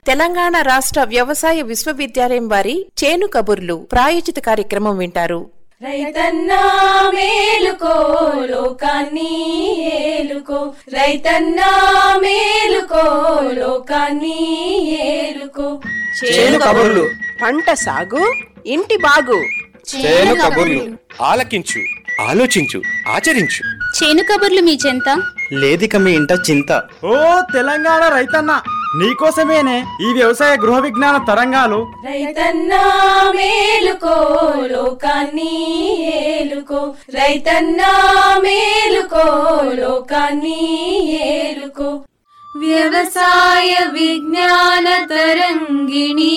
తెలంగాణ రాష్ట్ర వ్యవసాయ విశ్వవిద్యాలయం వారి చేను కబుర్లు ప్రాయోజిత కార్యక్రమం వింటారు రైతన్నా మేలుకో లోకాన్ని ఏలుకో రైతన్నా మేలుకో లోకాన్ని ఏలుకో చేను కబుర్లు పంట సాగు ఇంటి బాగు చేను కబుర్లు ఆలకించు ఆలోచించు ఆచరించు చేను కబుర్లు మీ చెంత లేదిక మీ ఇంట చింత ఓ తెలంగాణ రైతన్న నీకోసమేనే ఈ వ్యవసాయ గృహ విజ్ఞాన తరంగాలు రైతన్నా మేలుకో లోకాన్ని ఏలుకో రైతన్నా మేలుకో లోకాన్ని ఏలుకో వ్యవసాయ విజ్ఞాన తరంగిణి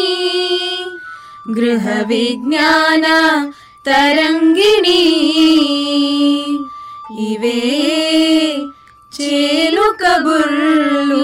గృహ విజ్ఞాన తరంగిణి ఇవే చేలు కబుర్లు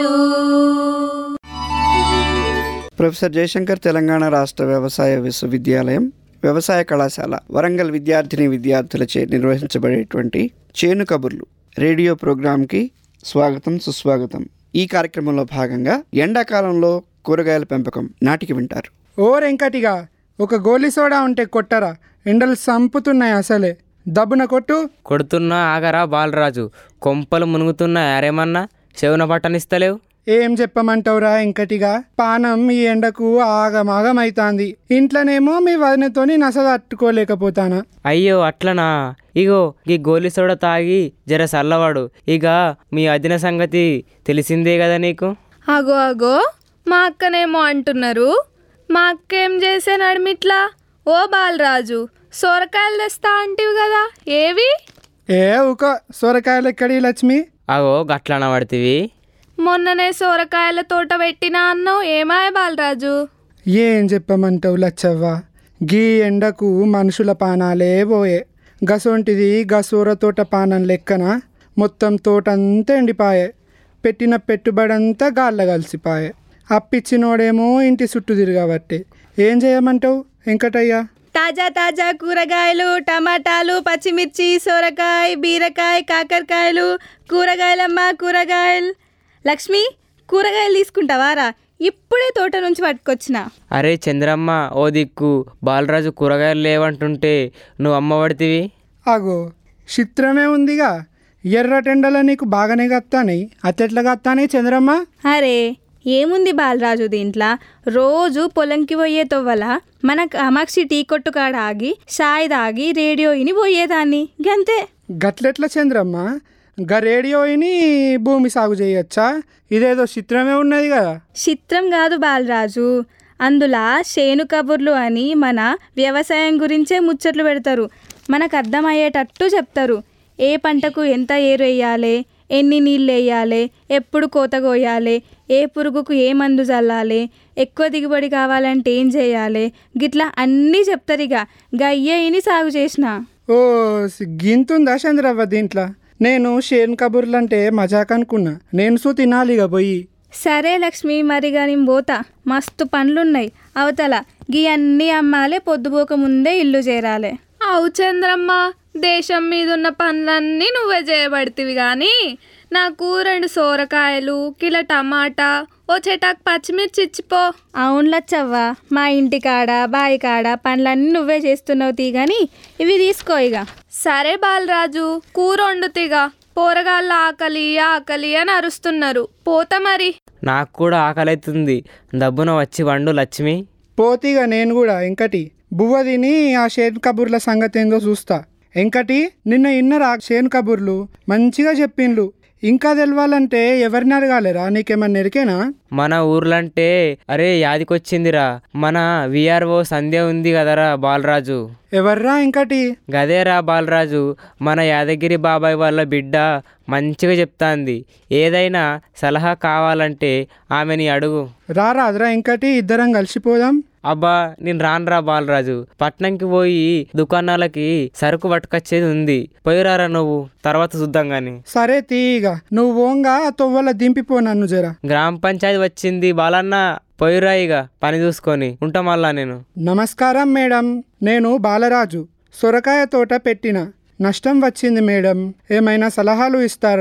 ప్రొఫెసర్ జయశంకర్ తెలంగాణ రాష్ట్ర వ్యవసాయ విశ్వవిద్యాలయం వ్యవసాయ కళాశాల వరంగల్ విద్యార్థిని విద్యార్థులచే నిర్వహించబడేటువంటి చేను కబుర్లు రేడియో ప్రోగ్రాంకి స్వాగతం సుస్వాగతం ఈ కార్యక్రమంలో భాగంగా ఎండాకాలంలో కూరగాయల పెంపకం నాటికి వింటారు ఓ వెంకటిగా ఒక గోలీ సోడా ఉంటే కొట్టరా ఎండలు సంపుతున్నాయి అసలే దబ్బున కొట్టు కొడుతున్నా ఆగరా బాలరాజు కొంపలు మునుగుతున్నా యారేమన్నా చెవున పట్టనిస్తలేవు ఏం చెప్పమంటావురా వెంకటిగా పానం ఈ ఎండకు ఆగమాగం అవుతాంది ఇంట్లోనేమో మీ వదినతోని నస తట్టుకోలేకపోతానా అయ్యో అట్లనా ఇగో ఈ గోలి సోడ తాగి జర సల్లవాడు ఇక మీ అదిన సంగతి తెలిసిందే కదా నీకు అగో అగో మా అక్కనేమో అంటున్నారు మా అక్క ఏం చేసే నడిమిట్లా ఓ బాలరాజు సొరకాయలు తెస్తా అంటివి కదా ఏవి ఏ ఊక సొరకాయలు ఎక్కడి లక్ష్మి అగో గట్లన పడితివి మొన్ననే సొరకాయల తోట పెట్టినా అన్నావు ఏమాయ బాలరాజు ఏం చెప్పమంటావు లచ్చవ్వ గీ ఎండకు మనుషుల పానాలే పోయే గసొంటిది గసూర తోట పానం లెక్కన మొత్తం తోటంతా ఎండిపాయే పెట్టిన పెట్టుబడి అంతా గాల్ల కలిసిపాయే అప్పిచ్చినోడేమో ఇంటి చుట్టూ తిరగబట్టే ఏం చేయమంటావు వెంకటయ్య తాజా తాజా కూరగాయలు టమాటాలు పచ్చిమిర్చి సొరకాయ బీరకాయ కాకరకాయలు కూరగాయలమ్మ కూరగాయలు లక్ష్మి కూరగాయలు తీసుకుంటావారా ఇప్పుడే తోట నుంచి పట్టుకొచ్చిన అరే చంద్రమ్మ ఓ దిక్కు బాలరాజు కూరగాయలు లేవంటుంటే నువ్వు అమ్మ పడితివి అగో చిత్రమే ఉందిగా ఎర్రటెండలో నీకు బాగానే గత్తాని అత్తెట్లా గత్తాని చంద్రమ్మ అరే ఏముంది బాలరాజు దీంట్లో రోజు పొలంకి పోయే తొవ్వల మన కామాక్షి టీ కొట్టు కాడ ఆగి షాయి తాగి రేడియో ఇని పోయేదాన్ని గంతే గట్లెట్ల చంద్రమ్మ గ రేడియోని భూమి సాగు చేయొచ్చా ఇదేదో చిత్రమే ఉన్నది కదా చిత్రం కాదు బాలరాజు అందులో శేను కబుర్లు అని మన వ్యవసాయం గురించే ముచ్చట్లు పెడతారు మనకు అర్థమయ్యేటట్టు చెప్తారు ఏ పంటకు ఎంత ఏరు వేయాలి ఎన్ని నీళ్ళు వేయాలి ఎప్పుడు కోత కోయాలి ఏ పురుగుకు ఏ మందు చల్లాలి ఎక్కువ దిగుబడి కావాలంటే ఏం చేయాలి గిట్లా అన్నీ చెప్తారు ఇక గయ్యేని సాగు చేసిన ఓ సి- గింతుందా చంద్రవ్వ దీంట్లో నేను షేన్ కబుర్లంటే మజాక్ అనుకున్నా నేను సూ తినాలి ఇక పోయి సరే లక్ష్మి మరిగా నేను పోతా మస్తు పనులున్నాయి అవతల గీ అన్నీ అమ్మాలే పొద్దుపోక ముందే ఇల్లు చేరాలి అవు చంద్రమ్మ దేశం మీద ఉన్న పనులన్నీ నువ్వే చేయబడితివి కానీ నాకు రెండు సోరకాయలు కిలో టమాటా ఓ చెటాక్ పచ్చిమిర్చి ఇచ్చిపో అవును లచ్చవ్వ మా ఇంటి కాడ బాయి కాడ పనులన్నీ నువ్వే చేస్తున్నావు తీ గాని ఇవి తీసుకో ఇక సరే బాలరాజు కూర వండుతీగా పోరగాళ్ళ ఆకలి ఆకలి అని అరుస్తున్నారు పోత మరి నాకు కూడా ఆకలైతుంది దబ్బున వచ్చి వండు లక్ష్మి పోతీగా నేను కూడా వెంకటి బువ్వ తిని ఆ షేన్ కబుర్ల సంగతి ఏందో చూస్తా వెంకటి నిన్న ఇన్నరా షేన్ కబుర్లు మంచిగా చెప్పిండ్లు ఇంకా తెలవాలంటే ఎవరిని అడగాలిరా నీకేమన్నా ఎరికేనా మన ఊర్లంటే అరే యాదికొచ్చిందిరా మన విఆర్ఓ సంధ్య ఉంది కదరా బాలరాజు ఎవర్రా ఇంకటి గదేరా బాలరాజు మన యాదగిరి బాబాయ్ వాళ్ళ బిడ్డ మంచిగా చెప్తాంది ఏదైనా సలహా కావాలంటే ఆమెని అడుగు రారాదురా ఇంకటి ఇద్దరం కలిసిపోదాం అబ్బా నేను రానురా బాలరాజు పట్నంకి పోయి దుకాణాలకి సరుకు పట్టుకొచ్చేది ఉంది పోయిరారా నువ్వు తర్వాత చూద్దాం గాని సరే తీగా నువ్వు ఓంగా తొవ్వల దింపిపో నన్ను జరా గ్రామ పంచాయతీ వచ్చింది బాలన్న పోయిరా ఇక పని చూసుకొని ఉంటా మళ్ళా నేను నమస్కారం మేడం నేను బాలరాజు సొరకాయ తోట పెట్టిన నష్టం వచ్చింది మేడం ఏమైనా సలహాలు ఇస్తారా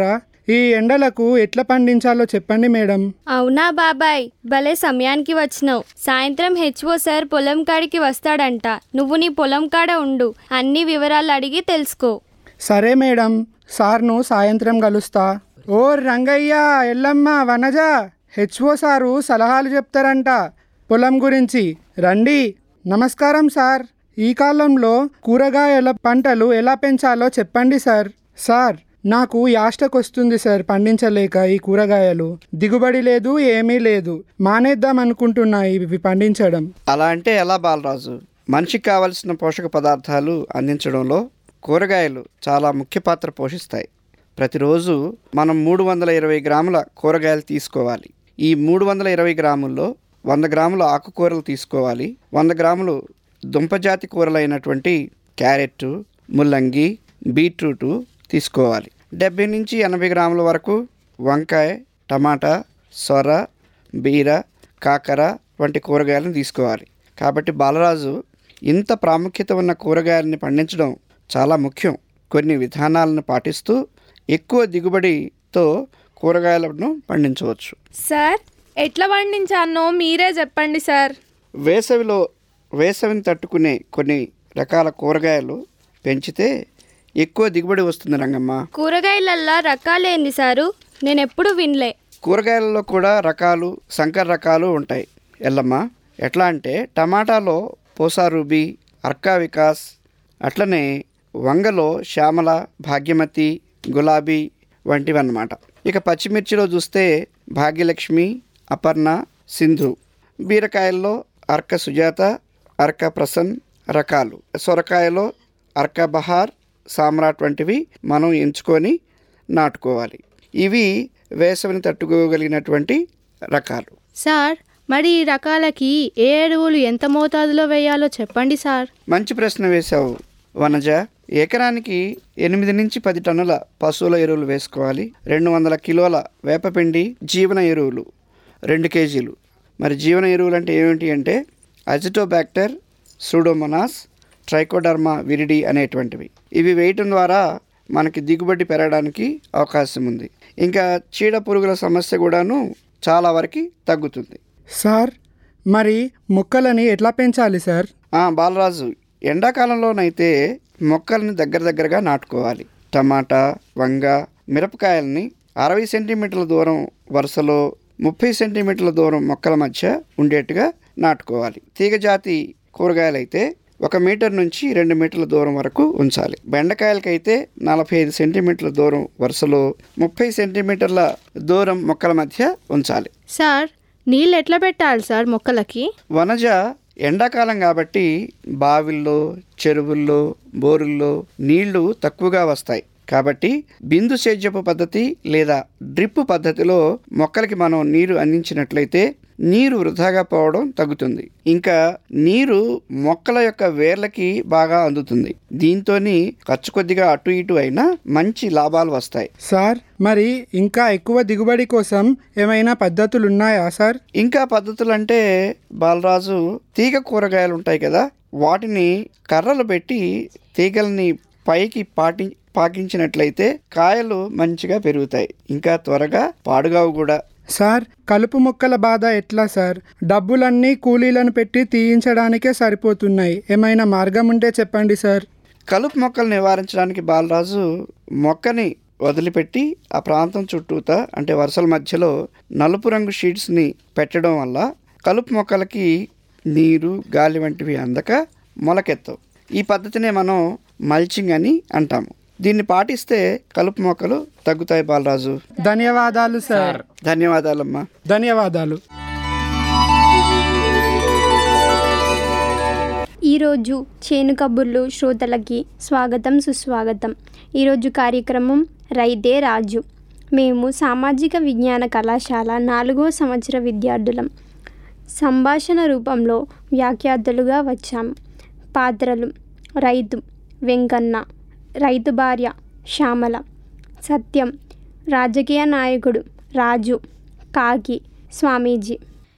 ఈ ఎండలకు ఎట్లా పండించాలో చెప్పండి మేడం అవునా బాబాయ్ భలే సమయానికి వచ్చినావు సాయంత్రం హెచ్ఓ సార్ పొలం కాడికి వస్తాడంట నువ్వు నీ పొలం కాడ ఉండు అన్ని వివరాలు అడిగి తెలుసుకో సరే మేడం సార్ను సాయంత్రం కలుస్తా ఓ రంగయ్య ఎల్లమ్మ వనజ హెచ్ఓ సారు సలహాలు చెప్తారంట పొలం గురించి రండి నమస్కారం సార్ ఈ కాలంలో కూరగాయల పంటలు ఎలా పెంచాలో చెప్పండి సార్ సార్ నాకు యాష్టకొస్తుంది సార్ పండించలేక ఈ కూరగాయలు దిగుబడి లేదు ఏమీ లేదు మానేద్దాం అనుకుంటున్నా ఇవి పండించడం అలా అంటే ఎలా బాలరాజు మనిషికి కావలసిన పోషక పదార్థాలు అందించడంలో కూరగాయలు చాలా ముఖ్య పాత్ర పోషిస్తాయి ప్రతిరోజు మనం మూడు వందల ఇరవై గ్రాముల కూరగాయలు తీసుకోవాలి ఈ మూడు వందల ఇరవై గ్రాముల్లో వంద గ్రాముల ఆకుకూరలు తీసుకోవాలి వంద గ్రాములు దుంపజాతి కూరలైనటువంటి క్యారెట్ ముల్లంగి బీట్రూటు తీసుకోవాలి డెబ్బై నుంచి ఎనభై గ్రాముల వరకు వంకాయ టమాటా సొర బీర కాకర వంటి కూరగాయలను తీసుకోవాలి కాబట్టి బాలరాజు ఇంత ప్రాముఖ్యత ఉన్న కూరగాయలని పండించడం చాలా ముఖ్యం కొన్ని విధానాలను పాటిస్తూ ఎక్కువ దిగుబడితో కూరగాయలను పండించవచ్చు సార్ ఎట్లా పండించానో మీరే చెప్పండి సార్ వేసవిలో వేసవిని తట్టుకునే కొన్ని రకాల కూరగాయలు పెంచితే ఎక్కువ దిగుబడి వస్తుంది రంగమ్మ కూరగాయలల్లా రకాలేంది సారు నేను ఎప్పుడు వినలే కూరగాయలలో కూడా రకాలు సంకర రకాలు ఉంటాయి ఎల్లమ్మ ఎట్లా అంటే టమాటాలో పోసారూబి అర్కా వికాస్ అట్లనే వంగలో శ్యామల భాగ్యమతి గులాబీ వంటివి అన్నమాట ఇక పచ్చిమిర్చిలో చూస్తే భాగ్యలక్ష్మి అపర్ణ సింధు బీరకాయల్లో అర్క సుజాత అర్క ప్రసన్ రకాలు సొరకాయలో అర్క బహార్ సామ్రాట్ వంటివి మనం ఎంచుకొని నాటుకోవాలి ఇవి వేసవిని తట్టుకోగలిగినటువంటి రకాలు సార్ మరి ఈ రకాలకి ఏ ఎరువులు ఎంత మోతాదులో వేయాలో చెప్పండి సార్ మంచి ప్రశ్న వేశావు వనజ ఎకరానికి ఎనిమిది నుంచి పది టన్నుల పశువుల ఎరువులు వేసుకోవాలి రెండు వందల కిలోల వేపపిండి జీవన ఎరువులు రెండు కేజీలు మరి జీవన ఎరువులు అంటే ఏమిటి అంటే అజిటోబ్యాక్టర్ సూడోమోనాస్ ట్రైకోడర్మా విరిడి అనేటువంటివి ఇవి వేయటం ద్వారా మనకి దిగుబడి పెరగడానికి అవకాశం ఉంది ఇంకా చీడ పురుగుల సమస్య కూడాను చాలా వరకు తగ్గుతుంది సార్ మరి మొక్కలని ఎట్లా పెంచాలి సార్ ఆ, బాలరాజు ఎండాకాలంలోనైతే మొక్కల్ని దగ్గర దగ్గరగా నాటుకోవాలి టమాటా వంగ మిరపకాయల్ని అరవై సెంటీమీటర్ల దూరం వరుసలో ముప్పై సెంటీమీటర్ల దూరం మొక్కల మధ్య ఉండేట్టుగా నాటుకోవాలి తీగజాతి కూరగాయలైతే ఒక మీటర్ నుంచి రెండు మీటర్ల దూరం వరకు ఉంచాలి బెండకాయలకైతే నలభై ఐదు సెంటీమీటర్ల దూరం వరుసలో ముప్పై సెంటీమీటర్ల దూరం మొక్కల మధ్య ఉంచాలి సార్ నీళ్ళు ఎట్లా పెట్టాలి సార్ మొక్కలకి వనజ ఎండాకాలం కాబట్టి బావిల్లో చెరువుల్లో బోరుల్లో నీళ్లు తక్కువగా వస్తాయి కాబట్టి బిందు సేద్యపు పద్ధతి లేదా డ్రిప్ పద్ధతిలో మొక్కలకి మనం నీరు అందించినట్లయితే నీరు వృధాగా పోవడం తగ్గుతుంది ఇంకా నీరు మొక్కల యొక్క వేర్లకి బాగా అందుతుంది దీంతో ఖర్చు కొద్దిగా అటు ఇటు అయినా మంచి లాభాలు వస్తాయి సార్ మరి ఇంకా ఎక్కువ దిగుబడి కోసం ఏమైనా పద్ధతులు ఉన్నాయా సార్ ఇంకా పద్ధతులు అంటే బాలరాజు తీగ కూరగాయలు ఉంటాయి కదా వాటిని కర్రలు పెట్టి తీగల్ని పైకి పాటి పాకించినట్లయితే కాయలు మంచిగా పెరుగుతాయి ఇంకా త్వరగా పాడుగావు కూడా సార్ కలుపు మొక్కల బాధ ఎట్లా సార్ డబ్బులన్నీ కూలీలను పెట్టి తీయించడానికే సరిపోతున్నాయి ఏమైనా మార్గం ఉంటే చెప్పండి సార్ కలుపు మొక్కలు నివారించడానికి బాలరాజు మొక్కని వదిలిపెట్టి ఆ ప్రాంతం చుట్టూతా అంటే వరుసల మధ్యలో నలుపు రంగు షీట్స్ని పెట్టడం వల్ల కలుపు మొక్కలకి నీరు గాలి వంటివి అందక మొలకెత్తవు ఈ పద్ధతినే మనం మల్చింగ్ అని అంటాము దీన్ని పాటిస్తే కలుపు మొక్కలు తగ్గుతాయి బాలరాజు ధన్యవాదాలు సార్ ధన్యవాదాలమ్మా ధన్యవాదాలు ఈరోజు చేను కబుర్లు శ్రోతలకి స్వాగతం సుస్వాగతం ఈరోజు కార్యక్రమం రైతే రాజు మేము సామాజిక విజ్ఞాన కళాశాల నాలుగో సంవత్సర విద్యార్థులం సంభాషణ రూపంలో వ్యాఖ్యాతలుగా వచ్చాము పాత్రలు రైతు వెంకన్న రైతు భార్య శ్యామల సత్యం రాజకీయ నాయకుడు రాజు కాకి స్వామీజీ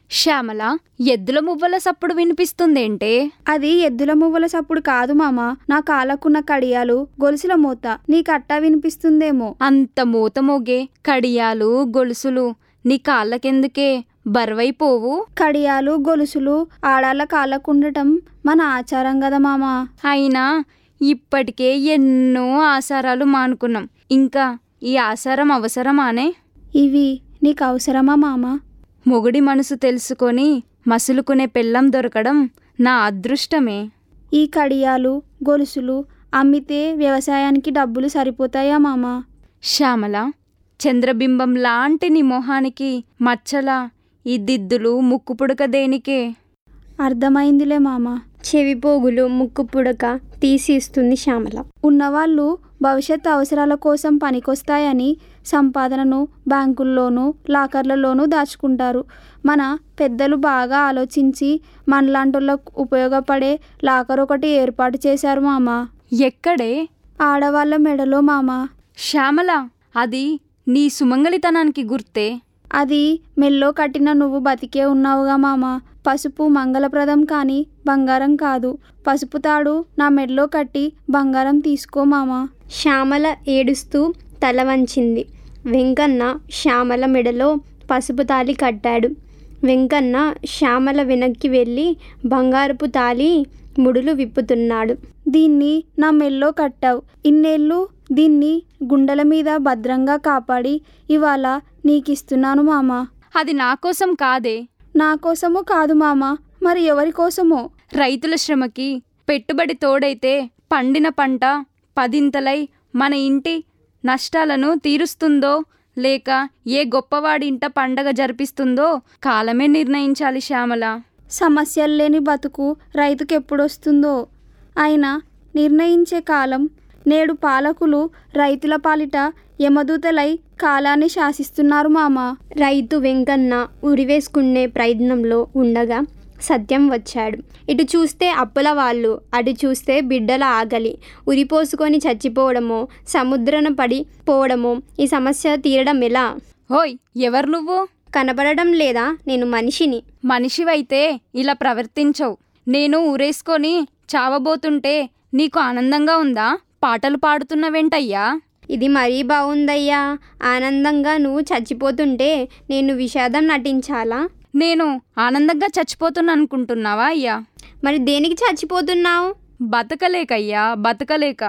శ్యామల ఎద్దుల మువ్వల సప్పుడు వినిపిస్తుందేంటే అది ఎద్దుల మువ్వల సప్పుడు కాదు మామ నా కాళ్ళకున్న కడియాలు గొలుసుల మూత నీకట్టా వినిపిస్తుందేమో అంత మూత మోగే కడియాలు గొలుసులు నీ కాళ్ళకెందుకే బరువైపోవు కడియాలు గొలుసులు ఆడాళ్ళ కాళ్ళకుండటం మన ఆచారం కదా మామ అయినా ఇప్పటికే ఎన్నో ఆచారాలు మానుకున్నాం ఇంకా ఈ ఆచారం అవసరమానే ఇవి నీకు అవసరమా మామ మొగుడి మనసు తెలుసుకొని మసులుకునే పెళ్ళం దొరకడం నా అదృష్టమే ఈ కడియాలు గొలుసులు అమ్మితే వ్యవసాయానికి డబ్బులు సరిపోతాయా మామ శ్యామల చంద్రబింబం లాంటి నీ మొహానికి మచ్చల ఈ దిద్దులు ముక్కు పుడక దేనికే అర్థమైందిలే మామ చెవి పోగులు ముక్కు పుడక తీసి ఇస్తుంది శ్యామల ఉన్నవాళ్ళు భవిష్యత్ అవసరాల కోసం పనికొస్తాయని సంపాదనను బ్యాంకుల్లోనూ లాకర్లలోనూ దాచుకుంటారు మన పెద్దలు బాగా ఆలోచించి మనలాంటోళ్ళకు ఉపయోగపడే లాకర్ ఒకటి ఏర్పాటు చేశారు మామ ఎక్కడే ఆడవాళ్ళ మెడలో మామ శ్యామల అది నీ సుమంగళితనానికి గుర్తే అది మెల్లో కట్టిన నువ్వు బతికే ఉన్నావుగా మామ పసుపు మంగళప్రదం కానీ బంగారం కాదు పసుపు తాడు నా మెడలో కట్టి బంగారం తీసుకో మామ శ్యామల ఏడుస్తూ తల వంచింది వెంకన్న శ్యామల మెడలో పసుపు తాలి కట్టాడు వెంకన్న శ్యామల వెనక్కి వెళ్ళి బంగారపు తాలి ముడులు విప్పుతున్నాడు దీన్ని నా మెల్లో కట్టావు ఇన్నేళ్ళు దీన్ని గుండెల మీద భద్రంగా కాపాడి ఇవాళ నీకిస్తున్నాను మామ అది నా కోసం కాదే నా కోసమో కాదు మామ మరి ఎవరి కోసమో రైతుల శ్రమకి పెట్టుబడి తోడైతే పండిన పంట పదింతలై మన ఇంటి నష్టాలను తీరుస్తుందో లేక ఏ గొప్పవాడి ఇంట పండగ జరిపిస్తుందో కాలమే నిర్ణయించాలి శ్యామల సమస్యలు లేని బతుకు రైతుకు ఎప్పుడొస్తుందో అయినా నిర్ణయించే కాలం నేడు పాలకులు రైతుల పాలిట యమదూతలై కాలాన్ని శాసిస్తున్నారు మామ రైతు వెంకన్న ఉరివేసుకునే ప్రయత్నంలో ఉండగా సత్యం వచ్చాడు ఇటు చూస్తే అప్పుల వాళ్ళు అటు చూస్తే బిడ్డల ఆకలి ఉరిపోసుకొని చచ్చిపోవడమో సముద్రన పడి పోవడమో ఈ సమస్య తీరడం ఎలా హోయ్ ఎవరు నువ్వు కనబడడం లేదా నేను మనిషిని మనిషివైతే ఇలా ప్రవర్తించవు నేను ఊరేసుకొని చావబోతుంటే నీకు ఆనందంగా ఉందా పాటలు పాడుతున్నవేంటయ్యా ఇది మరీ బాగుందయ్యా ఆనందంగా నువ్వు చచ్చిపోతుంటే నేను విషాదం నటించాలా నేను ఆనందంగా చచ్చిపోతున్నా అనుకుంటున్నావా అయ్యా మరి దేనికి చచ్చిపోతున్నావు బతకలేకయ్యా బతకలేక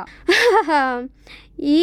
ఈ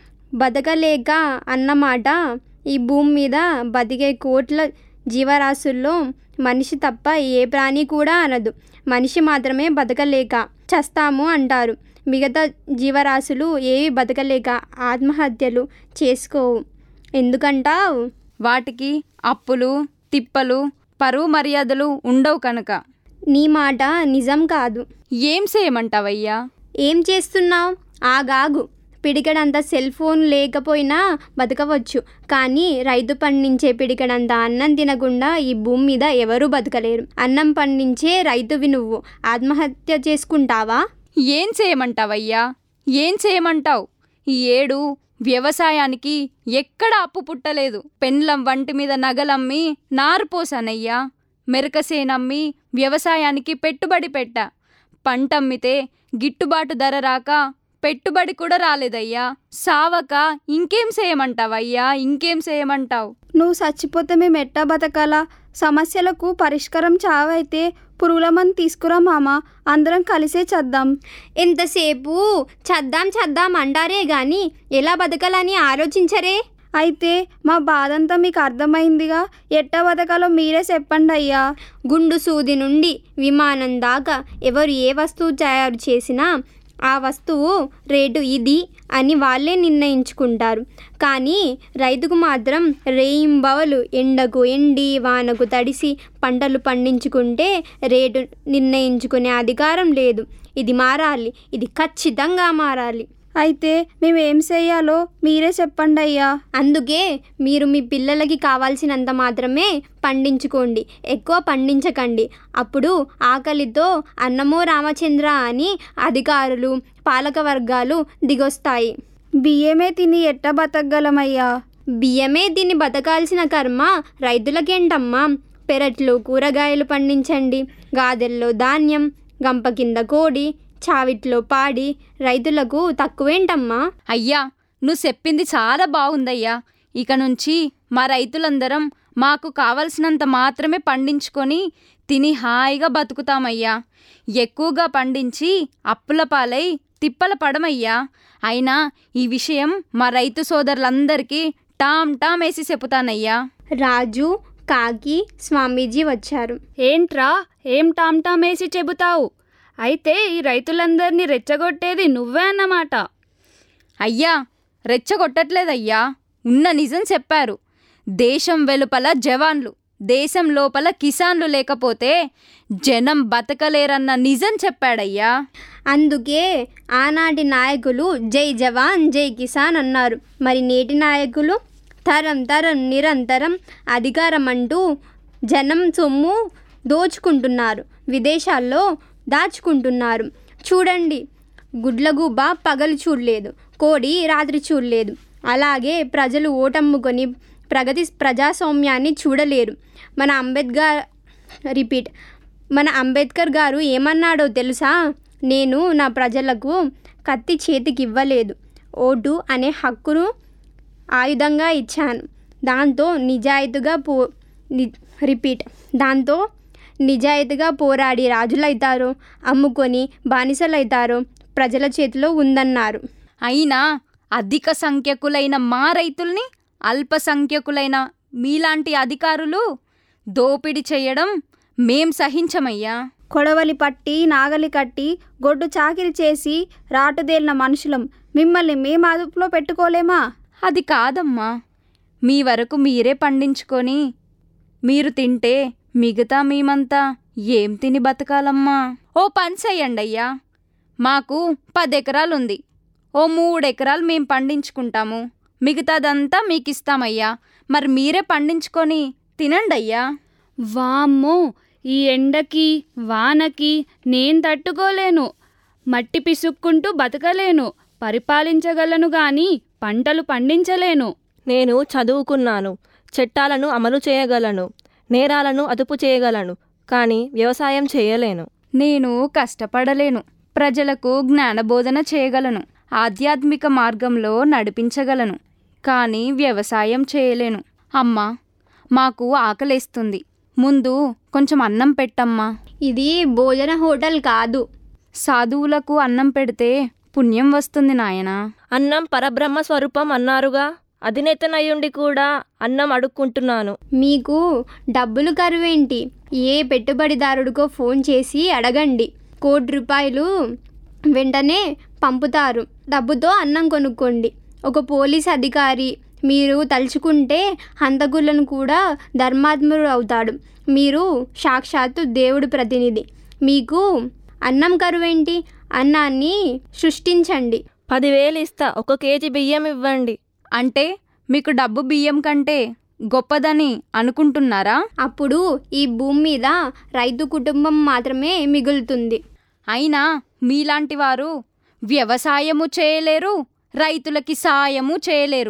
బతకలేక అన్నమాట ఈ భూమి మీద బతికే కోట్ల జీవరాశుల్లో మనిషి తప్ప ఏ ప్రాణి కూడా అనదు మనిషి మాత్రమే బతకలేక చస్తాము అంటారు మిగతా జీవరాశులు ఏవి బతకలేక ఆత్మహత్యలు చేసుకోవు ఎందుకంటావు వాటికి అప్పులు తిప్పలు పరువు మర్యాదలు ఉండవు కనుక నీ మాట నిజం కాదు ఏం చేయమంటావయ్యా ఏం చేస్తున్నావు ఆగాగు పిడికడంత సెల్ ఫోన్ లేకపోయినా బతకవచ్చు కానీ రైతు పండించే పిడికడంత అన్నం తినకుండా ఈ భూమి మీద ఎవరూ బతకలేరు అన్నం పండించే రైతువి నువ్వు ఆత్మహత్య చేసుకుంటావా ఏం చేయమంటావయ్యా ఏం చేయమంటావు ఈ ఏడు వ్యవసాయానికి ఎక్కడ అప్పు పుట్టలేదు పెండ్లం వంటి మీద నగలమ్మి నారు పోసానయ్యా మెరకసేనమ్మి వ్యవసాయానికి పెట్టుబడి పెట్టా పంటమ్మితే గిట్టుబాటు ధర రాక పెట్టుబడి కూడా రాలేదయ్యా సావక ఇంకేం చేయమంటావయ్యా ఇంకేం చేయమంటావు నువ్వు చచ్చిపోతే మేము ఎట్టా బతకాలా సమస్యలకు పరిష్కారం చావైతే పురుగుల మంది తీసుకురా మామ అందరం కలిసే చద్దాం ఎంతసేపు చద్దాం చద్దాం అంటారే గాని ఎలా బతకాలని ఆలోచించరే అయితే మా బాధంతా మీకు అర్థమైందిగా ఎట్టా బతకాలో మీరే చెప్పండి అయ్యా గుండు సూది నుండి విమానం దాకా ఎవరు ఏ వస్తువు తయారు చేసినా ఆ వస్తువు రేటు ఇది అని వాళ్ళే నిర్ణయించుకుంటారు కానీ రైతుకు మాత్రం రేయింబవలు ఎండకు ఎండి వానకు తడిసి పంటలు పండించుకుంటే రేటు నిర్ణయించుకునే అధికారం లేదు ఇది మారాలి ఇది ఖచ్చితంగా మారాలి అయితే మేము ఏం చేయాలో మీరే చెప్పండి అయ్యా అందుకే మీరు మీ పిల్లలకి కావాల్సినంత మాత్రమే పండించుకోండి ఎక్కువ పండించకండి అప్పుడు ఆకలితో అన్నమో రామచంద్ర అని అధికారులు పాలక వర్గాలు దిగొస్తాయి బియ్యమే తిని ఎట్ట బతకగలమయ్యా బియ్యమే తిని బతకాల్సిన కర్మ రైతులకేంటమ్మా పెరట్లో కూరగాయలు పండించండి గాదెల్లో ధాన్యం గంప కింద కోడి చావిట్లో పాడి రైతులకు తక్కువేంటమ్మా అయ్యా నువ్వు చెప్పింది చాలా బాగుందయ్యా ఇక నుంచి మా రైతులందరం మాకు కావలసినంత మాత్రమే పండించుకొని తిని హాయిగా బతుకుతామయ్యా ఎక్కువగా పండించి అప్పుల పాలై తిప్పల పడమయ్యా అయినా ఈ విషయం మా రైతు సోదరులందరికీ టామ్ టామ్ వేసి చెబుతానయ్యా రాజు కాకి స్వామీజీ వచ్చారు ఏంట్రా ఏం టామ్ టామ్ వేసి చెబుతావు అయితే ఈ రైతులందరినీ రెచ్చగొట్టేది నువ్వే అన్నమాట అయ్యా రెచ్చగొట్టట్లేదయ్యా ఉన్న నిజం చెప్పారు దేశం వెలుపల జవాన్లు దేశం లోపల కిసాన్లు లేకపోతే జనం బతకలేరన్న నిజం చెప్పాడయ్యా అందుకే ఆనాటి నాయకులు జై జవాన్ జై కిసాన్ అన్నారు మరి నేటి నాయకులు తరం తరం నిరంతరం అధికారం అంటూ జనం సొమ్ము దోచుకుంటున్నారు విదేశాల్లో దాచుకుంటున్నారు చూడండి గుడ్లగూబ పగలు చూడలేదు కోడి రాత్రి చూడలేదు అలాగే ప్రజలు ఓటమ్ముకొని ప్రగతి ప్రజాస్వామ్యాన్ని చూడలేరు మన అంబేద్కర్ రిపీట్ మన అంబేద్కర్ గారు ఏమన్నాడో తెలుసా నేను నా ప్రజలకు కత్తి చేతికి ఇవ్వలేదు ఓటు అనే హక్కును ఆయుధంగా ఇచ్చాను దాంతో నిజాయితీగా పో ని రిపీట్ దాంతో నిజాయితీగా పోరాడి రాజులైతారో అమ్ముకొని బానిసలైతారో ప్రజల చేతిలో ఉందన్నారు అయినా అధిక సంఖ్యకులైన మా రైతుల్ని అల్పసంఖ్యకులైన మీలాంటి అధికారులు దోపిడీ చేయడం మేం సహించమయ్యా కొడవలి పట్టి నాగలి కట్టి గొడ్డు చాకిరి చేసి రాటుదేలిన మనుషులం మిమ్మల్ని మేము అదుపులో పెట్టుకోలేమా అది కాదమ్మా మీ వరకు మీరే పండించుకొని మీరు తింటే మిగతా మేమంతా ఏం తిని బతకాలమ్మా ఓ పని చెయ్యండి అయ్యా మాకు పది ఎకరాలుంది ఓ మూడు ఎకరాలు మేం పండించుకుంటాము మిగతాదంతా మీకు ఇస్తామయ్యా మరి మీరే పండించుకొని తినండి అయ్యా వామ్మో ఈ ఎండకి వానకి నేను తట్టుకోలేను మట్టి పిసుక్కుంటూ బతకలేను పరిపాలించగలను గాని పంటలు పండించలేను నేను చదువుకున్నాను చట్టాలను అమలు చేయగలను నేరాలను అదుపు చేయగలను కానీ వ్యవసాయం చేయలేను నేను కష్టపడలేను ప్రజలకు జ్ఞానబోధన చేయగలను ఆధ్యాత్మిక మార్గంలో నడిపించగలను కానీ వ్యవసాయం చేయలేను అమ్మా మాకు ఆకలేస్తుంది ముందు కొంచెం అన్నం పెట్టమ్మా ఇది భోజన హోటల్ కాదు సాధువులకు అన్నం పెడితే పుణ్యం వస్తుంది నాయనా అన్నం పరబ్రహ్మ స్వరూపం అన్నారుగా అధినేతనయ్యుండి కూడా అన్నం అడుక్కుంటున్నాను మీకు డబ్బులు కరువేంటి ఏ పెట్టుబడిదారుడికో ఫోన్ చేసి అడగండి కోటి రూపాయలు వెంటనే పంపుతారు డబ్బుతో అన్నం కొనుక్కోండి ఒక పోలీస్ అధికారి మీరు తలుచుకుంటే హంతకులను కూడా ధర్మాత్ముడు అవుతాడు మీరు సాక్షాత్తు దేవుడి ప్రతినిధి మీకు అన్నం కరువేంటి అన్నాన్ని సృష్టించండి పదివేలు ఇస్తా ఒక కేజీ బియ్యం ఇవ్వండి అంటే మీకు డబ్బు బియ్యం కంటే గొప్పదని అనుకుంటున్నారా అప్పుడు ఈ భూమి మీద రైతు కుటుంబం మాత్రమే మిగులుతుంది అయినా మీలాంటి వారు వ్యవసాయము చేయలేరు రైతులకి సాయము చేయలేరు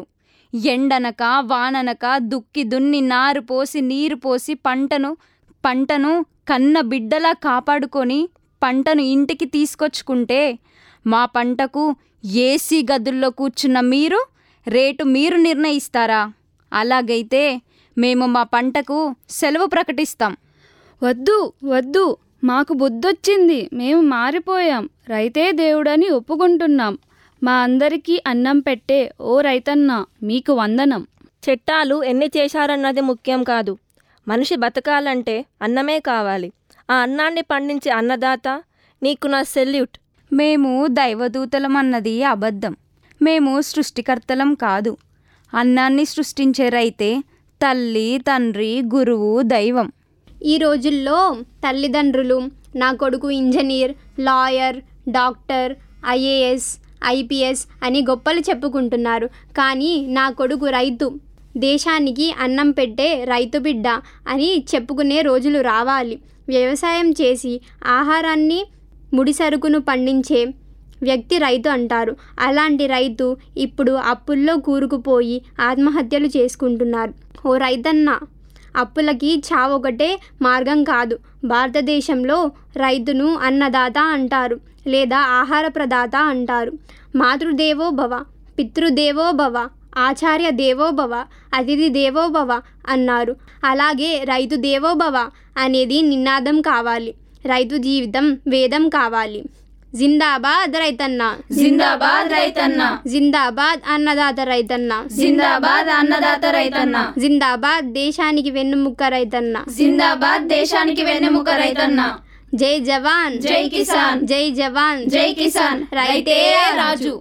ఎండనక వాననక దుక్కి దున్ని నారు పోసి నీరు పోసి పంటను పంటను కన్న బిడ్డలా కాపాడుకొని పంటను ఇంటికి తీసుకొచ్చుకుంటే మా పంటకు ఏసీ గదుల్లో కూర్చున్న మీరు రేటు మీరు నిర్ణయిస్తారా అలాగైతే మేము మా పంటకు సెలవు ప్రకటిస్తాం వద్దు వద్దు మాకు బుద్ధొచ్చింది మేము మారిపోయాం రైతే దేవుడని ఒప్పుకుంటున్నాం మా అందరికీ అన్నం పెట్టే ఓ రైతన్న మీకు వందనం చట్టాలు ఎన్ని చేశారన్నది ముఖ్యం కాదు మనిషి బతకాలంటే అన్నమే కావాలి ఆ అన్నాన్ని పండించే అన్నదాత నీకు నా సెల్యూట్ మేము దైవదూతలం అన్నది అబద్ధం మేము సృష్టికర్తలం కాదు అన్నాన్ని సృష్టించే రైతే తల్లి తండ్రి గురువు దైవం ఈ రోజుల్లో తల్లిదండ్రులు నా కొడుకు engineer lawyer doctor IAS IPS అని గొప్పలు చెప్పుకుంటున్నారు కానీ నా కొడుకు రైతు దేశానికి అన్నం పెట్టే రైతు బిడ్డ అని చెప్పుకునే రోజులు రావాలి వ్యవసాయం చేసి ఆహారాన్ని ముడిసరుకును పండించే వ్యక్తి రైతు అంటారు అలాంటి రైతు ఇప్పుడు అప్పుల్లో కూరుకుపోయి ఆత్మహత్యలు చేసుకుంటున్నారు ఓ రైతన్న అప్పులకి చావొకటే మార్గం కాదు భారతదేశంలో రైతును అన్నదాత అంటారు లేదా ఆహార ప్రదాత అంటారు మాతృదేవో భవ పితృదేవో భవ ఆచార్య దేవో భవ అతిథి దేవో భవ అన్నారు అలాగే రైతు దేవో భవ అనేది నినాదం కావాలి రైతు జీవితం వేదం కావాలి జిందాబాద్ రైతన్న జిందాబాద్ రైతన్న. జిందాబాద్ అన్నదాత రైతన్న జిందాబాద్ అన్నదాత రైతన్న. జిందాబాద్ దేశానికి వెన్నుముక్క రైతన్న జిందాబాద్ దేశానికి వెన్నెముక రైతన్న. జై జవాన్ జై కిసాన్. జై జవాన్ జై కిసాన్. రైతే రాజు.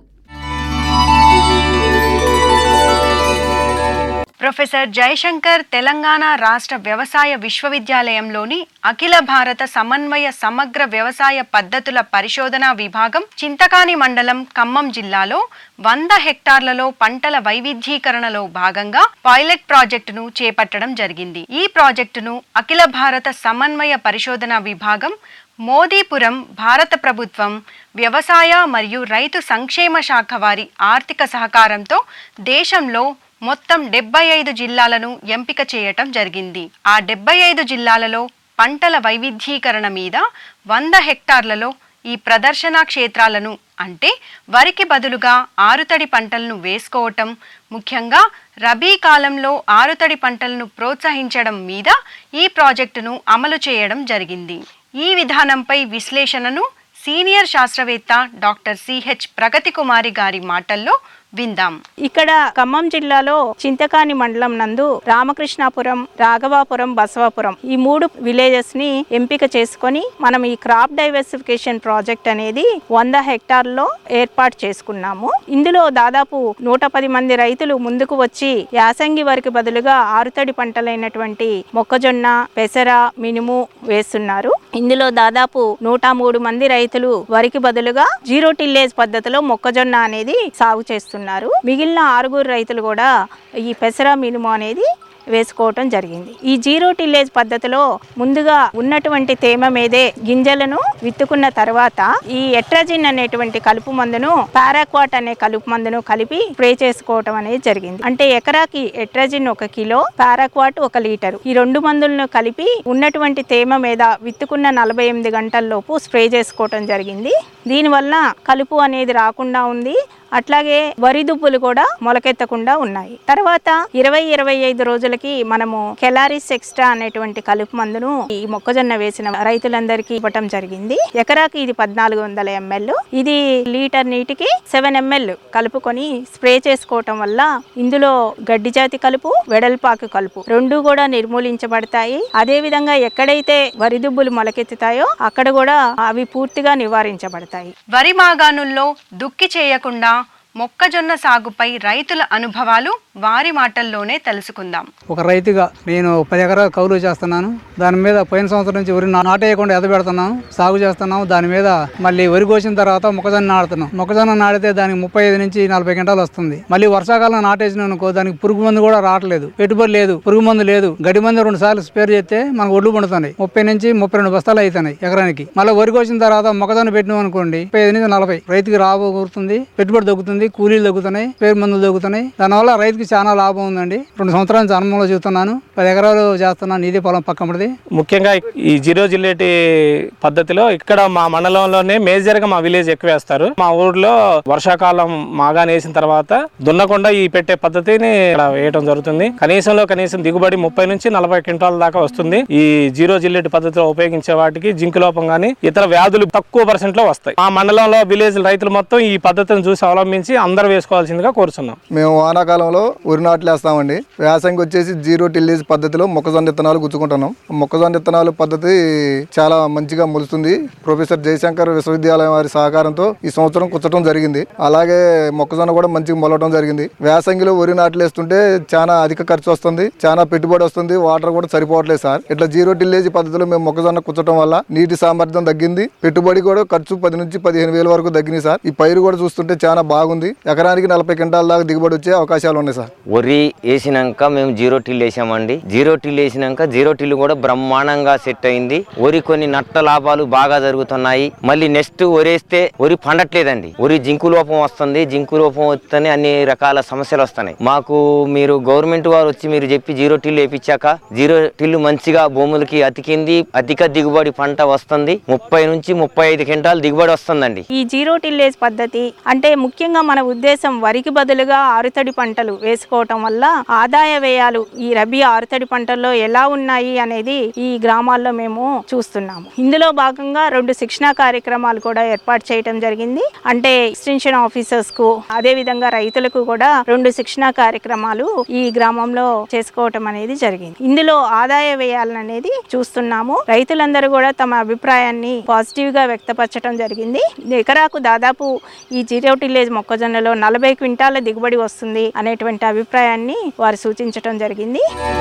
ప్రొఫెసర్ జయశంకర్ తెలంగాణ రాష్ట్ర వ్యవసాయ విశ్వవిద్యాలయంలోని అఖిల భారత సమన్వయ సమగ్ర వ్యవసాయ పద్ధతుల పరిశోధనా విభాగం చింతకాని మండలం ఖమ్మం జిల్లాలో వంద హెక్టార్లలో పంటల వైవిధ్యీకరణలో భాగంగా పైలట్ ప్రాజెక్టును చేపట్టడం జరిగింది ఈ ప్రాజెక్టును అఖిల భారత సమన్వయ పరిశోధనా విభాగం మోదీపురం భారత ప్రభుత్వం వ్యవసాయ మరియు రైతు సంక్షేమ శాఖ వారి ఆర్థిక సహకారంతో దేశంలో మొత్తం డెబ్బై ఐదు జిల్లాలను ఎంపిక చేయటం జరిగింది ఆ డెబ్బై ఐదు జిల్లాలలో పంటల వైవిధ్యీకరణ మీద వంద హెక్టార్లలో ఈ ప్రదర్శనా క్షేత్రాలను అంటే వరికి బదులుగా ఆరుతడి పంటలను వేసుకోవటం ముఖ్యంగా రబీ కాలంలో ఆరుతడి పంటలను ప్రోత్సహించడం మీద ఈ ప్రాజెక్టును అమలు చేయడం జరిగింది ఈ విధానంపై విశ్లేషణను సీనియర్ శాస్త్రవేత్త డాక్టర్ సిహెచ్ ప్రగతి కుమారి గారి మాటల్లో విందాం ఇక్కడ ఖమ్మం జిల్లాలో చింతకాని మండలం నందు రామకృష్ణాపురం రాఘవాపురం బసవాపురం ఈ మూడు విలేజెస్ ని ఎంపిక చేసుకొని మనం ఈ క్రాప్ డైవర్సిఫికేషన్ ప్రాజెక్ట్ అనేది వంద హెక్టార్లో ఏర్పాటు చేసుకున్నాము ఇందులో దాదాపు నూట పది మంది రైతులు ముందుకు వచ్చి యాసంగి వరకు బదులుగా ఆరుతడి పంటలైనటువంటి మొక్కజొన్న పెసర మినుము వేస్తున్నారు ఇందులో దాదాపు నూట మూడు మంది రైతులు వరికి బదులుగా జీరో టిల్లేజ్ పద్ధతిలో మొక్కజొన్న అనేది సాగు చేస్తున్నారు మిగిలిన ఆరుగురు రైతులు కూడా ఈ పెసర మినుము అనేది వేసుకోవటం జరిగింది ఈ జీరో టిల్లేజ్ పద్ధతిలో ముందుగా ఉన్నటువంటి తేమ మీదే గింజలను విత్తుకున్న తర్వాత ఈ ఎట్రాజిన్ అనేటువంటి కలుపు మందును పారాక్వాట్ అనే కలుపు మందును కలిపి స్ప్రే చేసుకోవటం అనేది జరిగింది అంటే ఎకరాకి ఎట్రాజిన్ ఒక కిలో పారాక్వాట్ ఒక లీటరు ఈ రెండు మందులను కలిపి ఉన్నటువంటి తేమ మీద విత్తుకున్న నలభై ఎనిమిది గంటల్లోపు స్ప్రే చేసుకోవటం జరిగింది దీనివల్ల కలుపు అనేది రాకుండా ఉంది అట్లాగే వరి దుబ్బులు కూడా మొలకెత్తకుండా ఉన్నాయి తర్వాత ఇరవై ఇరవై ఐదు రోజులకి మనము కెలారిస్ ఎక్స్ట్రా అనేటువంటి కలుపు మందును ఈ మొక్కజొన్న వేసిన రైతులందరికీ ఇవ్వటం జరిగింది ఎకరాకి ఇది పద్నాలుగు వందల ఎంఎల్ ఇది లీటర్ నీటికి సెవెన్ ఎంఎల్ కలుపుకొని స్ప్రే చేసుకోవటం వల్ల ఇందులో గడ్డి జాతి కలుపు వెడల్పాకు కలుపు రెండు కూడా నిర్మూలించబడతాయి అదే విధంగా ఎక్కడైతే వరి దుబ్బులు మొలకెత్తుతాయో అక్కడ కూడా అవి పూర్తిగా నివారించబడతాయి వరి మాగాణుల్లో దుక్కి చేయకుండా మొక్కజొన్న సాగుపై రైతుల అనుభవాలు వారి మాటల్లోనే తెలుసుకుందాం ఒక రైతుగా నేను పది ఎకరాలు కౌలు చేస్తున్నాను దాని మీద పోయిన సంవత్సరం నుంచి వరి నా- నాటేయకుండా ఎదబెడుతున్నాను సాగు చేస్తున్నాము దాని మీద మళ్ళీ వరి కోసిన తర్వాత మొక్కజొన్న నాడుతున్నాం మొక్కజొన్న నాటితే దానికి ముప్పై ఐదు నుంచి నలభై గంటలు వస్తుంది మళ్ళీ వర్షాకాలం నాటేసిన అనుకో దానికి పురుగు మందు కూడా రావట్లేదు పెట్టుబడి లేదు పురుగు మందు లేదు గడి మందు రెండు సార్లు స్పేర్ చేస్తే మనకు ఒడ్లు పండుతున్నాయి ముప్పై నుంచి ముప్పై రెండు బస్తాలు అవుతున్నాయి ఎకరానికి మళ్ళీ వరి కోసిన తర్వాత మొక్కజొన్న పెట్టినాం అనుకోండి ముప్పై ఐదు నుంచి నలభై రైతుకి రాబోతుంది పెట్టుబడి తగ్గుతుంది కూలీలు తగ్గుతున్నాయి పేరు మందులు తగ్గుతున్నాయి దానివల్ల రైతుకి చాలా లాభం ఉందండి రెండు సంవత్సరాల నుంచి అనుభవంలో చూస్తున్నాను పది ఎకరాలు చేస్తున్నాను ఇదే పొలం పక్కమడిది ముఖ్యంగా ఈ జీరో జిల్లేటి పద్ధతిలో ఇక్కడ మా మండలంలోనే మేజర్ గా మా విలేజ్ ఎక్కువ వేస్తారు మా ఊర్లో వర్షాకాలం మాగానే వేసిన తర్వాత దున్నకుండా ఈ పెట్టే పద్ధతిని ఇక్కడ వేయడం జరుగుతుంది కనీసంలో కనీసం దిగుబడి ముప్పై నుంచి నలభై క్వింటాల దాకా వస్తుంది ఈ జీరో జిల్లేటి పద్ధతిలో ఉపయోగించే వాటికి జింక్ లోపం కానీ ఇతర వ్యాధులు తక్కువ పర్సెంట్ లో వస్తాయి మా మండలంలో విలేజ్ రైతులు మొత్తం ఈ పద్ధతిని చూసి అవలంబించి అందరూ వేసుకోవాల్సిందిగా కోరుతున్నాం మేము వానాకాలంలో వరి నాట్లు వేస్తామండి వ్యాసంగి వచ్చేసి జీరో టిల్లేజ్ పద్ధతిలో మొక్కజొన్న విత్తనాలు గుచ్చుకుంటున్నాం మొక్కజొన్న విత్తనాలు పద్ధతి చాలా మంచిగా మొలుస్తుంది ప్రొఫెసర్ జయశంకర్ విశ్వవిద్యాలయం వారి సహకారంతో ఈ సంవత్సరం కుచ్చటం జరిగింది అలాగే మొక్కజొన్న కూడా మంచిగా మొలవడం జరిగింది వ్యాసంగిలో వరి నాట్లు వేస్తుంటే చాలా అధిక ఖర్చు వస్తుంది చాలా పెట్టుబడి వస్తుంది వాటర్ కూడా సరిపోవట్లేదు సార్ ఇట్లా జీరో టిల్లేజ్ పద్ధతిలో మేము మొక్కజొన్న కుచ్చటం వల్ల నీటి సామర్థ్యం తగ్గింది పెట్టుబడి కూడా ఖర్చు పది నుంచి పదిహేను వేల వరకు తగ్గింది సార్ ఈ పైరు కూడా చూస్తుంటే చాలా బాగుంది ఉంది ఎకరానికి నలభై క్వింటాల దాకా దిగుబడి వచ్చే అవకాశాలు ఉన్నాయి సార్ వరి వేసినాక మేము జీరో టిల్ వేసామండి జీరో టిల్ వేసినాక జీరో టిల్ కూడా బ్రహ్మాండంగా సెట్ అయింది వరి కొన్ని నట్ట లాభాలు బాగా జరుగుతున్నాయి మళ్ళీ నెక్స్ట్ వరి వేస్తే వరి పండట్లేదండి వరి జింకు లోపం వస్తుంది జింకు లోపం వస్తేనే అన్ని రకాల సమస్యలు వస్తున్నాయి మాకు మీరు గవర్నమెంట్ వారు వచ్చి మీరు చెప్పి జీరో టిల్ వేపించాక జీరో టిల్ మంచిగా భూములకి అతికింది అధిక దిగుబడి పంట వస్తుంది ముప్పై నుంచి ముప్పై ఐదు క్వింటాల్ దిగుబడి వస్తుందండి ఈ జీరో టిల్లేజ్ పద్ధతి అంటే ముఖ్యంగా మన ఉద్దేశం వరికి బదులుగా ఆరుతడి పంటలు వేసుకోవటం వల్ల ఆదాయ వ్యయాలు ఈ రబీ ఆరుతడి పంటల్లో ఎలా ఉన్నాయి అనేది ఈ గ్రామాల్లో మేము చూస్తున్నాము ఇందులో భాగంగా రెండు శిక్షణా కార్యక్రమాలు కూడా ఏర్పాటు చేయడం జరిగింది అంటే ఎక్స్టెన్షన్ ఆఫీసర్స్ కు అదే విధంగా రైతులకు కూడా రెండు శిక్షణా కార్యక్రమాలు ఈ గ్రామంలో చేసుకోవటం అనేది జరిగింది ఇందులో ఆదాయ వ్యయాలను అనేది చూస్తున్నాము రైతులందరూ కూడా తమ అభిప్రాయాన్ని పాజిటివ్ గా వ్యక్తపరచడం జరిగింది ఎకరాకు దాదాపు ఈ జీరో టిల్లేజ్ మొక్కజొన్నలో నలభై క్వింటాల దిగుబడి వస్తుంది అనేటువంటి అభిప్రాయాన్ని వారు సూచించడం జరిగింది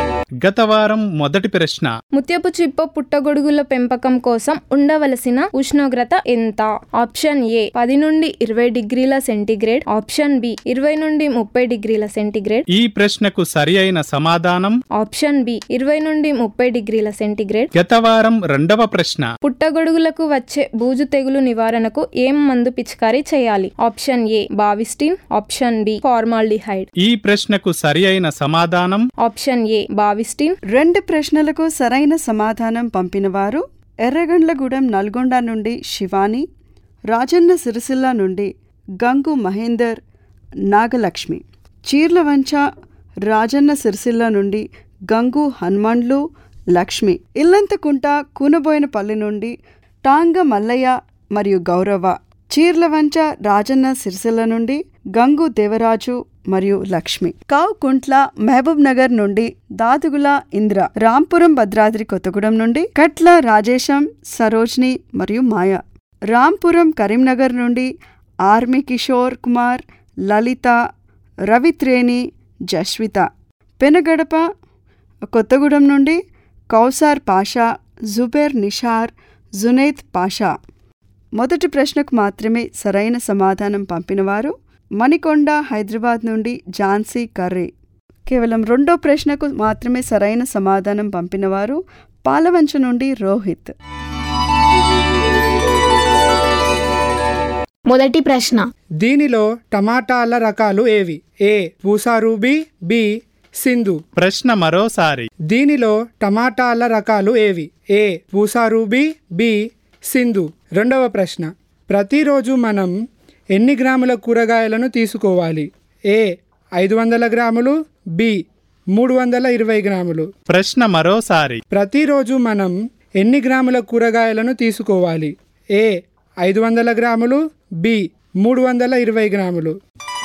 గత వారం మొదటి ప్రశ్న ముత్యపు చిప్ప పుట్టగొడుగుల పెంపకం కోసం ఉండవలసిన ఉష్ణోగ్రత ఎంత ఆప్షన్ ఏ పది నుండి ఇరవై డిగ్రీల సెంటీగ్రేడ్ ఆప్షన్ బి ఇరవై నుండి ముప్పై డిగ్రీల సెంటీగ్రేడ్ ఈ ప్రశ్నకు సరి అయిన సమాధానం ఆప్షన్ బి ఇరవై నుండి ముప్పై డిగ్రీల సెంటీగ్రేడ్ గత వారం రెండవ ప్రశ్న పుట్టగొడుగులకు వచ్చే బూజు తెగులు నివారణకు ఏం మందు పిచికారీ చేయాలి option A Bavistin option B formaldehyde ఈ ప్రశ్నకు సరి అయిన సమాధానం ఆప్షన్ ఏ బావిస్టిన్ రెండు ప్రశ్నలకు సరైన సమాధానం పంపినవారు ఎర్రగండ్లగూడెం నల్గొండ నుండి శివాని రాజన్న సిరిసిల్ల నుండి గంగు మహేందర్ నాగలక్ష్మి చీర్లవంచ రాజన్న సిరిసిల్ల నుండి గంగు హనుమండ్లు లక్ష్మి ఇల్లంతకుంట కూనబోయినపల్లి నుండి టాంగ మల్లయ్య మరియు గౌరవ చీర్లవంచ రాజన్న సిరిసిల్ల నుండి గంగు దేవరాజు మరియు లక్ష్మి కావ్ కుంట్ల మహబూబ్ నగర్ నుండి దాదుగుల ఇంద్ర రాంపురం భద్రాద్రి కొత్తగూడెం నుండి కట్ల రాజేశం సరోజ్ని మరియు మాయ రాంపురం కరీంనగర్ నుండి ఆర్మి కిషోర్ కుమార్ లలిత రవిత్రేణి జస్విత పెనగడప కొత్తగూడెం నుండి కౌసార్ పాషా జుబేర్ నిషార్ జునైద్ పాషా మొదటి ప్రశ్నకు మాత్రమే సరైన సమాధానం పంపినవారు మణికొండ హైదరాబాద్ నుండి ఝాన్సీ కర్రీ కేవలం రెండో ప్రశ్నకు మాత్రమే సరైన సమాధానం పంపినవారు పాలవంచ నుండి రోహిత్ మొదటి ప్రశ్న దీనిలో టమాటాల రకాలు ఏవి ఏ పూసారూబి బి సింధు ప్రశ్న మరోసారి దీనిలో టమాటాల రకాలు ఏవి ఏ పూసారూబి బి సింధు రెండవ ప్రశ్న ప్రతిరోజు మనం ఎన్ని గ్రాముల కూరగాయలను తీసుకోవాలి ఏ ఐదు వందల గ్రాములు బి మూడు వందల ఇరవై గ్రాములు ప్రశ్న మరోసారి ప్రతిరోజు మనం ఎన్ని గ్రాముల కూరగాయలను తీసుకోవాలి ఏ ఐదు వందల గ్రాములు బి మూడు వందల ఇరవై గ్రాములు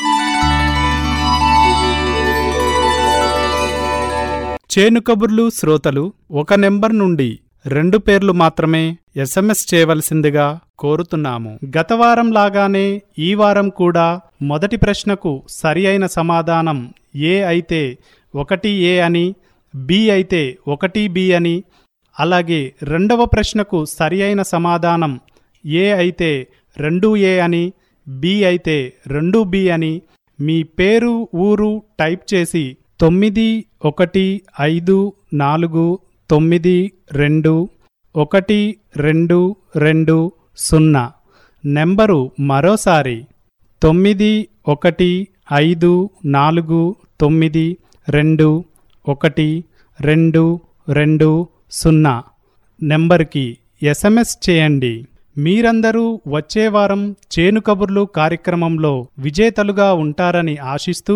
చేను కబుర్లు శ్రోతలు ఒక నెంబర్ నుండి రెండు పేర్లు మాత్రమే ఎస్ఎంఎస్ చేయవలసిందిగా కోరుతున్నాము గత వారం లాగానే ఈ వారం కూడా మొదటి ప్రశ్నకు సరి అయిన సమాధానం ఏ అయితే ఒకటి ఏ అని బి అయితే ఒకటి బి అని అలాగే రెండవ ప్రశ్నకు సరి అయిన సమాధానం ఏ అయితే రెండు ఏ అని బి అయితే రెండు బి అని మీ పేరు ఊరు టైప్ చేసి తొమ్మిది ఒకటి ఐదు నాలుగు తొమ్మిది రెండు ఒకటి రెండు రెండు సున్నా నెంబరు మరోసారి తొమ్మిది ఒకటి ఐదు నాలుగు తొమ్మిది రెండు ఒకటి రెండు రెండు సున్నా నెంబర్కి ఎస్ఎంఎస్ చేయండి మీరందరూ వచ్చే వారం చేను కబుర్లు కార్యక్రమంలో విజేతలుగా ఉంటారని ఆశిస్తూ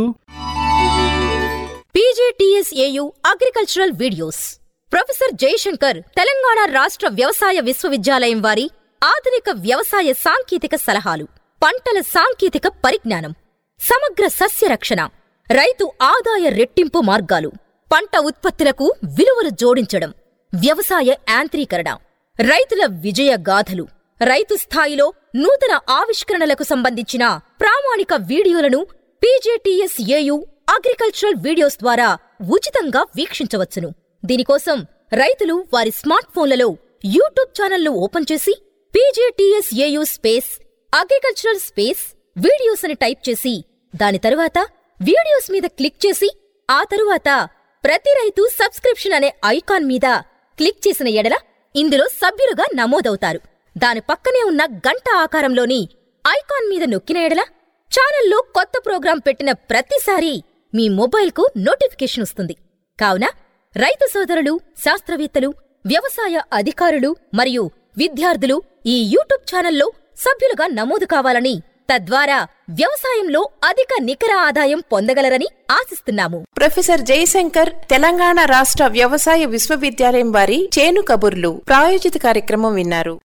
PGTSAU agricultural videos professor Jayashankar Telangana రాష్ట్ర వ్యవసాయ విశ్వవిద్యాలయం వారి ఆధునిక వ్యవసాయ సాంకేతిక సలహాలు పంటల సాంకేతిక పరిజ్ఞానం సమగ్ర సస్య రక్షణ రైతు ఆదాయ రెట్టింపు మార్గాలు పంట ఉత్పత్తులకు విలువలు జోడించడం వ్యవసాయ యాంత్రీకరణ రైతుల విజయ గాథలు రైతు స్థాయిలో నూతన ఆవిష్కరణలకు సంబంధించిన ప్రామాణిక వీడియోలను పీజేటీఎస్ఏయు అగ్రికల్చరల్ వీడియోస్ ద్వారా ఉచితంగా వీక్షించవచ్చును దీనికోసం రైతులు వారి స్మార్ట్ ఫోన్లలో యూట్యూబ్ ఛానల్ను ఓపెన్ చేసి PJTSAU space agricultural space videos అని టైప్ చేసి దాని తరువాత వీడియోస్ మీద క్లిక్ చేసి ఆ తరువాత ప్రతి రైతు సబ్స్క్రిప్షన్ అనే ఐకాన్ మీద క్లిక్ చేసిన ఎడల ఇందులో సభ్యులుగా నమోదవుతారు దాని పక్కనే ఉన్న గంట ఆకారంలోని ఐకాన్ మీద నొక్కిన ఎడల ఛానల్లో కొత్త ప్రోగ్రాం పెట్టిన ప్రతిసారి మీ మొబైల్కు నోటిఫికేషన్ వస్తుంది కావున రైతు సోదరులు శాస్త్రవేత్తలు వ్యవసాయ అధికారులు మరియు విద్యార్థులు ఈ యూట్యూబ్ ఛానల్లో సభ్యులుగా నమోదు కావాలని తద్వారా వ్యవసాయంలో అధిక నికర ఆదాయం పొందగలరని ఆశిస్తున్నాము ప్రొఫెసర్ జయశంకర్ తెలంగాణ రాష్ట్ర వ్యవసాయ విశ్వవిద్యాలయం వారి చేను కబుర్లు ప్రాయోజిత కార్యక్రమం విన్నారు